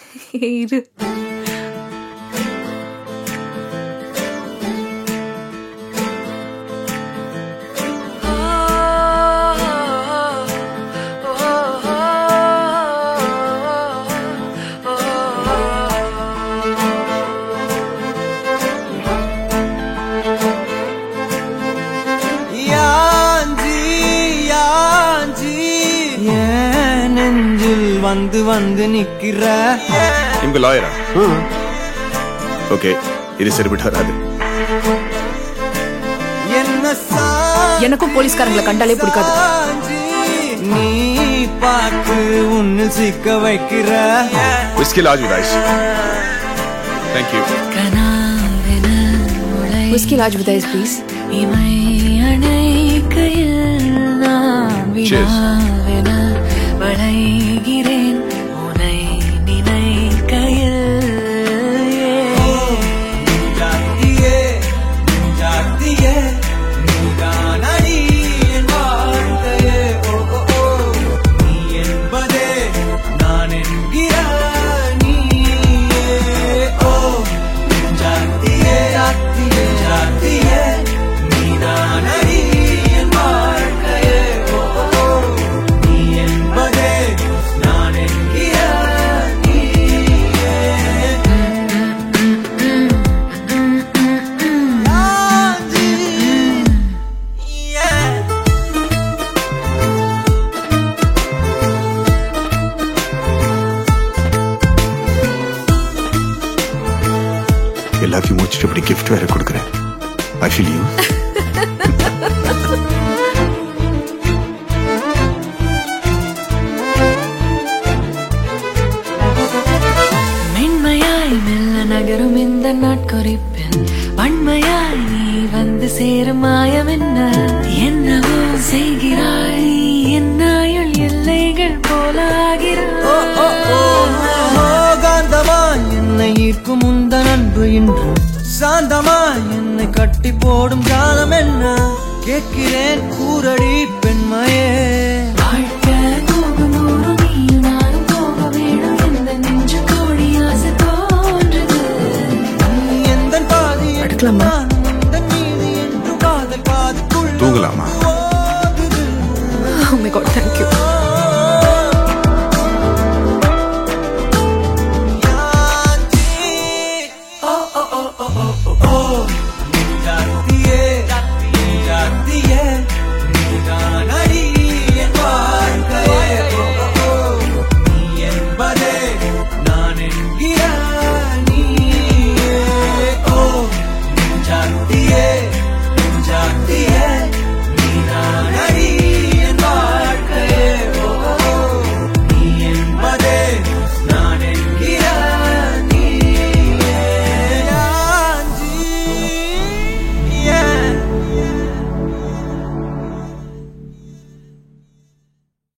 இரு யாஞ்சி யாஞ்சி ஏன் நெஞ்சில் வந்து வந்து நிக்கிற ನಿಮ್ಗೆ ಲಾಯರಾ ಓಕೆ ಇದು ಸರಿಬಿಟ್ಟು வராது என்ன எனக்கும் போலீஸ்காரங்களை கண்டாலே பிடிக்காது. சாஞ்சி நீ பார்த்து உன்னில் சிக்க வைக்கிற whisky large with ice thank you கனாவென முளை whisky large with ice please இமை அணைக்கையில் நான் Cheers. வினாவென வளைகிறேன் உனை நினைக்கையில் ஜாத்தியே ஜாத்தியே நீதான் அடி என் வாழ்க்கையே ஓ ஓ, ஓ நீ என்பதே நான் என்கிற நீயே ஓ ஜாத்தியே ஜாத்தியே ஜாத்தியே நீதான் அடி என் வாழ்க்கையே ஓ ஓ, ஓ நீ என்பதே நான் என்கிற நீயே Yeah. எல்லாத்தையும் முடிச்சுட்டு இப்படி கிஃப்ட் வேற கொடுக்குறேன் ஐ ஃபீல் யூ மென்மையாய் மெல்ல நகரும் இந்த நாட்குறிப்பில் வன்மையாய் நீ வந்து சேரும் மாயம் என்ன என்னவோ செய்கிறாய் நீ என் ஆயுள் எல்லைகள் போல ஓ, ஓ, ஓ, ஓ, காந்தமா என்னை ஈர்க்கும் உந்தன் அன்பு இன்று சாந்தமா என்னை கட்டி போடும் ஜாலம் என்ன கேட்கிறேன் கூரடி பெண்மையே வாழ்க்கை கோபம் நூறு நீயும் நானும் போக வேணும் எந்த நெஞ்சு கோடி ஆசை தோன்றுது நீ எந்தன் பாதி எடுக்கலாமா? நான்